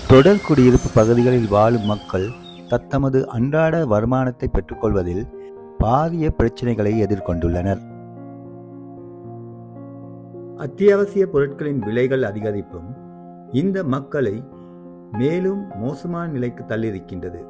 தொடர் குடியிருப்பு பகுதிகளில் வாழும் மக்கள் தத்தமது அன்றாட வருமானத்தை பெற்றுக்கொள்வதில் பாரிய பிரச்சினைகளை எதிர்கொண்டுள்ளனர் அத்தியாவசிய பொருட்களின் விலைகள் அதிகரிப்பும் இந்த மக்களை மேலும் மோசமான நிலைக்கு தள்ளியிருக்கின்றது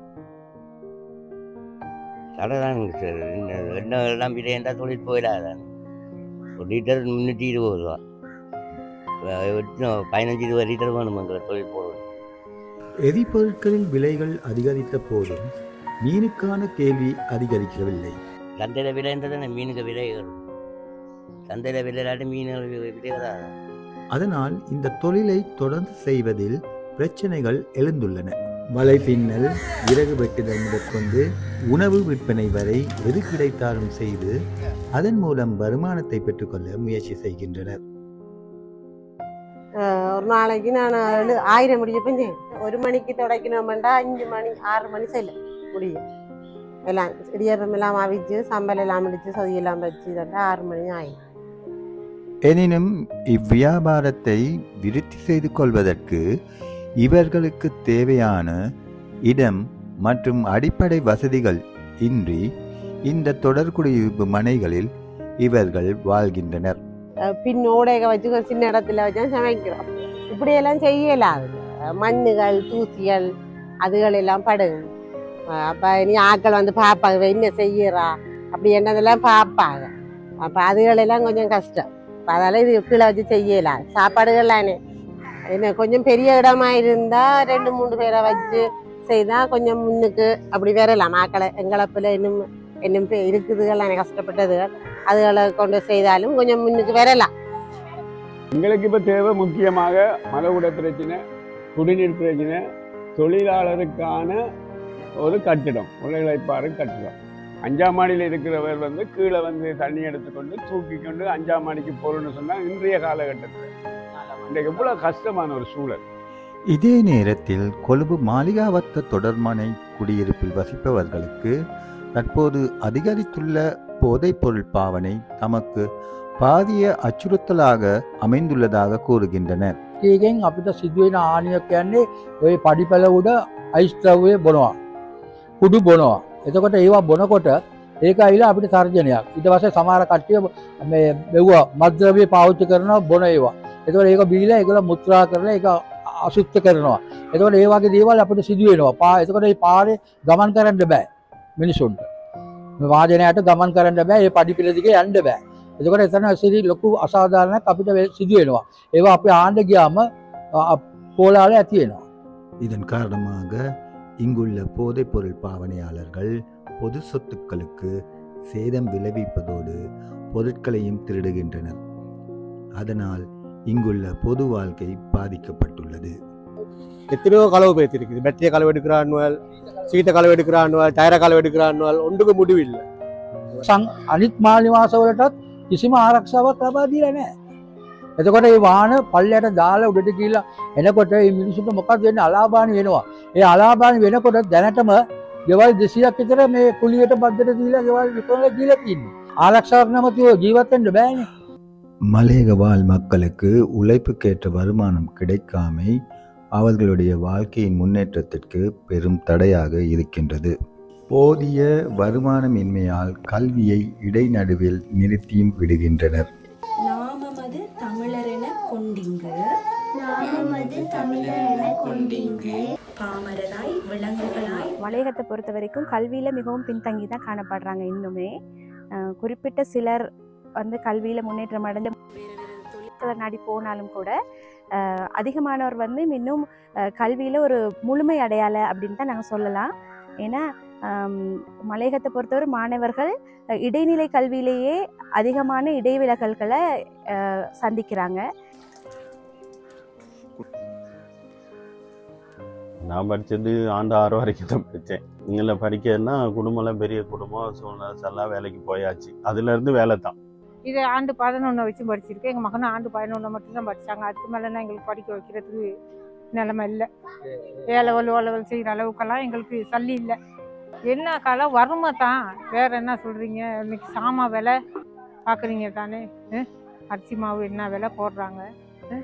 கடை தானுங்க சார் இந்த எண்ணெய் எல்லாம் விலையண்டா தொழில் போயிடாதான் ஒரு லிட்டர் முந்நூற்றி இருபது ரூபா அஹ் எத்தனை- பதினஞ்சு இருபது லிட்டர் வேணும் எங்களை தொழில் போடுறது எரிபொருட்களின் விலைகள் அதிகரித்த போதும் மீனுக்கான கேள்வி அதிகரிக்கவில்லை சந்தையில் விலைன்றது மீனுக்கு விலை ஏறும் சந்தையில் விலை இல்லாட்டி மீன்கள் வி- விலை வராது அதனால் இந்த தொழிலை தொடர்ந்து செய்வதில் பிரச்சனைகள் எழுந்துள்ளன வலை பின்னல் இறகு வெட்டுதல் முதற்கொண்டு உணவு விற்பனை வரை எது கிடைத்தாலும் செய்து அதன் மூலம் வருமானத்தை பெற்றுக்கொள்ள முயற்சி செய்கின்றனர் ஆஹ் ஒரு நாளைக்கு நான் எழு ஆயிரம் முடியப்போ ஒரு மணிக்கு தொடக்கணும்டா அஞ்சு மணி ஆறு மணி செல்லும் முடியும் எல்லாம் இடியப்பம் எல்லாம் அவிச்சு சம்பல் எல்லாம் முடிச்சு சொதியெல்லாம் வச்சு இதெல்லாம் ஆறு மணி ஆயிடும் எனினும் இவ்வியாபாரத்தை விருத்தி செய்து கொள்வதற்கு இவர்களுக்கு தேவையான இடம் மற்றும் அடிப்படை வசதிகள் இன்றி இந்த தொடர்குடியிருப்பு மனைகளில் இவர்கள் வாழ்கின்றனர் ஆஹ் பின் ஓடைக வச்சு ஒரு சின்ன இடத்துல வச்சு சமைக்கிறோம் இப்படியெல்லாம் செய்யலாது மண்ணுகள் தூசிகள் அதுகள் எல்லாம் படுகும் ஆஹ் அப்ப நீ ஆட்கள் வந்து பார்ப்பாங்க இவ என்ன செய்யறா அப்படி என்னதெல்லாம் பார்ப்பாங்க அப்ப அதுகளெல்லாம் கொஞ்சம் கஷ்டம் அப்ப அதால இது கீழே வச்சு செய்யலாம் சாப்பாடுகள்லானே என்ன கொஞ்சம் பெரிய இடமா இருந்தா ரெண்டு மூணு பேரை வச்சு செய்தா கொஞ்சம் முன்னுக்கு அப்படி வரலாம் ஆக்களை எங்களப்பில் இன்னும் இன்னும் பே- இருக்குதுகள் கஷ்டப்பட்டதுகள் அதுகளை கொண்டு செய்தாலும் கொஞ்சம் முன்னுக்கு வரலாம் எங்களுக்கு இப்போ தேவை முக்கியமாக மலவுட பிரச்சனை குடிநீர் பிரச்சனை தொழிலாளருக்கான ஒரு கட்டிடம் உலகிழைப்பாறு கட்டிடம் அஞ்சாம் மாடியில் இருக்கிறவர் வந்து கீழே வந்து தண்ணி எடுத்துக்கொண்டு தூக்கி கொண்டு அஞ்சாம் மாடிக்கு போகணும்னு சொன்னால் இன்றைய காலகட்டத்தில் இன்றைக்கு எவ்வளோ கஷ்டமான ஒரு சூழல் இதே நேரத்தில் கொழும்பு மாளிகாவத்த தொடர்மனை குடியிருப்பில் வசிப்பவர்களுக்கு தற்போது அதிகரித்துள்ள போதைப்பொருள் பாவனை தமக்கு பாரிய அச்சுறுத்தலாக அமைந்துள்ளதாக கூறுகின்றனர் ඒකෙන් අපිට සිදුවෙන ආනියක් කියන්නේ ඔය පඩිපැල උඩ අයිස්ත්‍රවය බොනවා කුඩු බොනවා එතකොට ඒවා බොනකොට ඒක අයිලා අපිට තර්ජනයක් ඊට පස්සේ සමහර කට්ටිය මේ මෙව්වා මද්ද්‍රව්‍ය පාවිච්චි කරනවා බොන ඒවා එතකොට ඒක බීලා ඒගොල්ලෝ මුත්‍රා කරලා ඒක අසුද්ධ කරනවා එතකොට ඒ වගේ දේවල් අපිට සිදු වෙනවා පා එතකොට මේ පාරේ ගමන් කරන්න බෑ මිනිසුන්ට මේ වාහනයට ගමන් කරන්න බෑ ඒ පඩිපෙළ දිගේ යන්න බෑ එතකොට එතන සිරි ලොකු අසාධාරණයක් අපිට වෙ- සිදු වෙනවා ඒවා අපි ආණ්ඩ ගියාම පෝලාල ඇති වෙනවා. இதன் காரணமாக இங்குள்ள போதைப்பொருள் பாவனையாளர்கள் பொது சொத்துக்களுக்கு சேதம் விளைவிப்பதோடு பொருட்களையும் திருடுகின்றனர் அதனால் இங்குள்ள பொது வாழ்க்கை பாதிக்கப்பட்டுள்ளது எத்தனையோ களவு பேத்திருக்குது பெட்டிய களவு எடுக்கிறான்னுவல் சீட்டை களவு எடுக்கிறான்னுவல் டயரை களவு எடுக்கிறான்னுவல் ஒன்றுக்கு முடிவில்லை සං අනිත් මාලිවාසවලටත් කිසිම ආරක්ෂාවක් ලබා දීලා නැහැ. එතකොට ඒ වාහන පල්ලයට දාලා උඩට ගිහිල්ලා එනකොට මේ මිනිසුන්ට මොකක්ද වෙන්නේ අලාභානි වෙනවා. ඒ අලාභානි වෙනකොට දැනටම ගෙවල් 200ක් විතර මේ කුලියට බද්දට දීලා ගෙවල් විතරලා දීලා තියෙනවා. ආරක්ෂාවක් නැමැතිව ජීවත් වෙන්න බෑනේ. மலையக வாழ் மக்களுக்கு உழைப்புக்கேற்ற வருமானம் கிடைக்காமை அவர்களுடைய வாழ்க்கையின் முன்னேற்றத்திற்கு பெரும் தடையாக இருக்கின்றது போதிய வருமானமின்மையால் கல்வியை இடைநடுவில் நிறுத்தியும் விடுகின்றனர் நாமமது தமிழரென கொண்டிங்கு நாமமது தமிழரென கொண்டிங்கு பாமரராய் விலங்குகளாய் மலையகத்தை பொறுத்த வரைக்கும் கல்வியில் மிகவும் பின்தங்கி தான் காணப்படுறாங்க இன்னுமே அஹ் குறிப்பிட்ட சிலர் வந்து கல்வியில் முன்னேற்றம் அடைஞ்ச தொழில்களை நாடி போனாலும் கூட அஹ் அதிகமானவர் வந்து இன்னும் கல்வியில் ஒரு முழுமை அடையாள அப்படின்னு தான் நாங்கள் சொல்லலாம் ஏன்னா ஆம், மலையகத்தை பொறுத்தவரை மாணவர்கள் அஹ், இடைநிலை கல்வியிலேயே அதிகமான இடைவிலகல்களை அஹ், சந்திக்கிறாங்க நான் படித்தது ஆண்டு ஆறு வரைக்கும் தான் படித்தேன் இங்கே படிக்கிறதுனா குடும்பம்லாம் பெரிய குடும்பம் சூழ்நிலை எல்லாம் வேலைக்கு போயாச்சு அதுலேருந்து வேலை தான் இது ஆண்டு பதினொன்று வச்சு படிச்சிருக்கேன் எங்கள் மகனும் ஆண்டு பதினொன்று மட்டும்தான் படித்தாங்க அதுக்கு மேலேனா எங்களுக்கு படிக்க வைக்கிறதுக்கு நிலைமை இல்லை ஏ லெவல் ஓ லெவல் செய்கிற அளவுக்கெல்லாம் எங்களுக்கு சல்லி இல்லை என்ன காலம் வறுமை தான் வேற என்ன சொல்கிறீங்க இன்னைக்கு சாமா விலை பார்க்குறீங்க தானே அஹ்? அரிசி மாவு என்ன விலை போடுறாங்க அஹ்?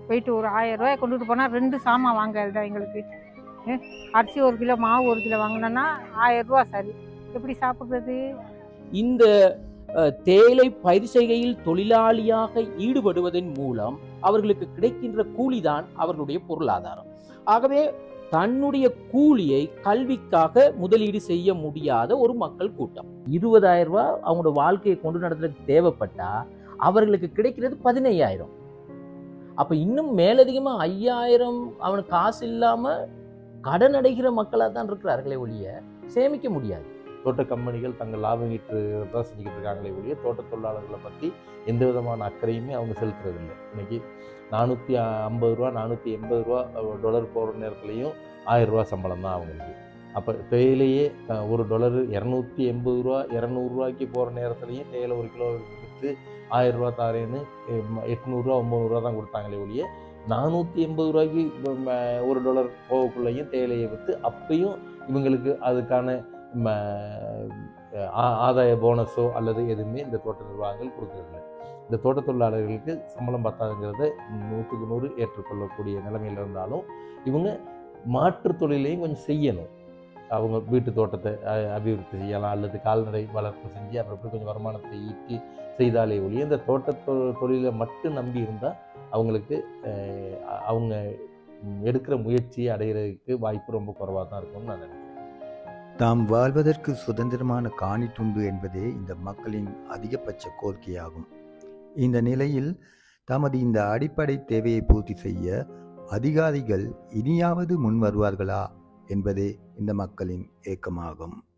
போயிட்டு ஒரு ஆயிரம் ரூபாய் கொண்டுட்டு போனால் ரெண்டு சாமான் வாங்கறதா எங்களுக்கு ஏ, அரிசி ஒரு கிலோ மாவு ஒரு கிலோ வாங்கினோன்னா ஆயிரம் ரூபா சரி எப்படி சாப்பிட்றது இந்த அஹ், தேயிலை பயிர் செய்கையில் தொழிலாளியாக ஈடுபடுவதன் மூலம் அவர்களுக்கு கிடைக்கின்ற கூலிதான் அவர்களுடைய பொருளாதாரம் ஆகவே தன்னுடைய கூலியை கல்விக்காக முதலீடு செய்ய முடியாத ஒரு மக்கள் கூட்டம் இருபதாயிரம் ரூபாய் அவங்களோட வாழ்க்கையை கொண்டு நடத்துறதுக்கு தேவைப்பட்டா அவர்களுக்கு கிடைக்கிறது பதினையாயிரம் அப்ப இன்னும் மேலதிகமா ஐயாயிரம் அவனுக்கு காசு இல்லாம கடன் அடைகிற மக்களா தான் இருக்கிறார்களே ஒழிய சேமிக்க முடியாது தோட்ட கம்பெனிகள் தங்கள் லாபம் ஈட்டு தான் செஞ்சுக்கிட்டு இருக்காங்களே ஒழிய தோட்ட தொழிலாளர்களை பற்றி எந்த விதமான அக்கறையுமே அவங்க செலுத்துறதில்லை இன்னைக்கு நானூற்றி ஐம்பது ரூபா நானூற்றி எண்பது ரூபா டாலர் போகிற நேரத்துலையும் ஆயிரம் ரூபா சம்பளம் தான் அவங்களுக்கு அப்போ தேயிலையே அஹ், ஒரு டாலரு இரநூத்தி எண்பது ரூபா இரநூறுவாய்க்கு போகிற நேரத்துலையும் தேயிலை ஒரு கிலோ விற்று ஆயிரம் ரூபா தாரேன்னு எம்- எட்நூறுரூவா ஒம்பது ரூபா தான் கொடுத்தாங்களே ஒழிய நானூற்றி எண்பது ரூபாய்க்கு ம, ஒரு டாலர் போகக்குள்ளேயும் தேயிலையை விற்று அப்பயும் இவங்களுக்கு அதுக்கான ம, ஆ- ஆதாய போனஸோ அல்லது எதுவுமே இந்த தோட்ட நிர்வாகங்கள் கொடுக்கறதில்ல இந்த தோட்ட தொழிலாளர்களுக்கு சம்பளம் பத்தாதுங்கிறத நூற்றுக்கு நூறு ஏற்றுக்கொள்ளக்கூடிய நிலைமையில் இருந்தாலும் இவங்க மாற்றுத் தொழிலையும் கொஞ்சம் செய்யணும் அவங்க வீட்டு தோட்டத்தை அ- அபிவிருத்தி செய்யலாம் அல்லது கால்நடை வளர்ப்பு செஞ்சு அப்புறம் எப்படி கொஞ்சம் வருமானத்தை ஈட்டி செய்தாலே ஒழிய இந்த தோட்ட தொ- தொழிலை மட்டும் நம்பி இருந்தால் அவங்களுக்கு அஹ், அ- அவங்க எடுக்கிற முயற்சியை அடைகிறதுக்கு வாய்ப்பு ரொம்ப குறைவாக தான் இருக்கும்னு நான் நினைக்கிறேன் தாம் வாழ்வதற்கு சுதந்திரமான காணி துண்டு என்பதே இந்த மக்களின் அதிகபட்ச கோரிக்கையாகும் இந்த நிலையில் தமது இந்த அடிப்படை தேவையை பூர்த்தி செய்ய அதிகாரிகள் இனியாவது முன் வருவார்களா என்பதே இந்த மக்களின் ஏக்கமாகும்